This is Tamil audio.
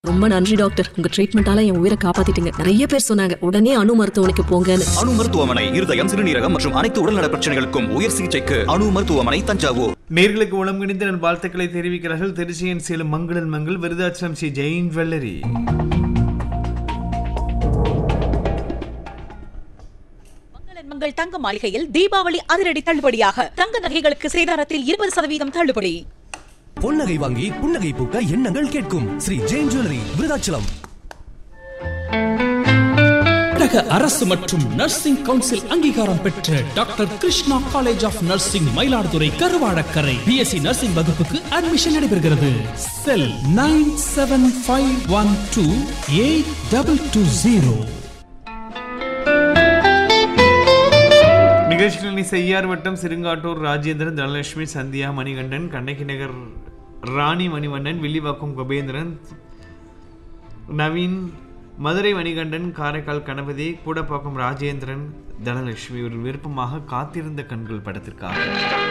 ரொம்ப நன்றி டாக்டர் உங்க ட்ரீட்மெண்டால என் உயிரை காப்பாத்திட்டீங்க நிறைய பேர் சொன்னாங்க உடனே அணு மருத்துவமனைக்கு போங்கன்னு அணு மருத்துவமனை இருதயம் சிறுநீரகம் மற்றும் அனைத்து உடல்நல பிரச்சனைகளுக்கும் உயர் சிகிச்சைக்கு அணு மருத்துவமனை தஞ்சாவூர் நேர்களுக்கு ஒழுங்கிணைந்த நல் வாழ்த்துக்களை தெரிவிக்கிறார்கள் திருச்சியின் சேலம் மங்களன் மங்கள் விருதாச்சலம் ஸ்ரீ ஜெயின் ஜுவல்லரி மங்களன் மங்கள் தங்க மாளிகையில் தீபாவளி அதிரடி தள்ளுபடியாக தங்க நகைகளுக்கு சேதாரத்தில் இருபது சதவீதம் தள்ளுபடி பொன்னகை வாங்கி புன்னகை பூக்க எண்ணங்கள் கேட்கும் ஸ்ரீ ஜெயின் ஜுவல்லரி விருதாச்சலம் தமிழக அரசு மற்றும் நர்சிங் கவுன்சில் அங்கீகாரம் பெற்ற doctor Krishna college of nursing Mayiladuthurai Karuvadakkarai BSc nursing வகுப்புக்கு அட்மிஷன் நடைபெறுகிறது cell nine seven five one two eight double two zero நிகழ்ச்சிகளில் செய்யார் வட்டம் சிறுங்காட்டூர் ராஜேந்திரன் தனலட்சுமி சந்தியா மணிகண்டன் கண்ணகி நகர் ராணி மணிவண்ணன் வில்லிவாக்கம் கோபேந்திரன் நவீன் மதுரை மணிகண்டன் காரைக்கால் கணபதி கூடப்பாக்கம் ராஜேந்திரன் தனலட்சுமி ஒரு விருப்பமாக காத்திருந்த கண்கள் படத்திற்காக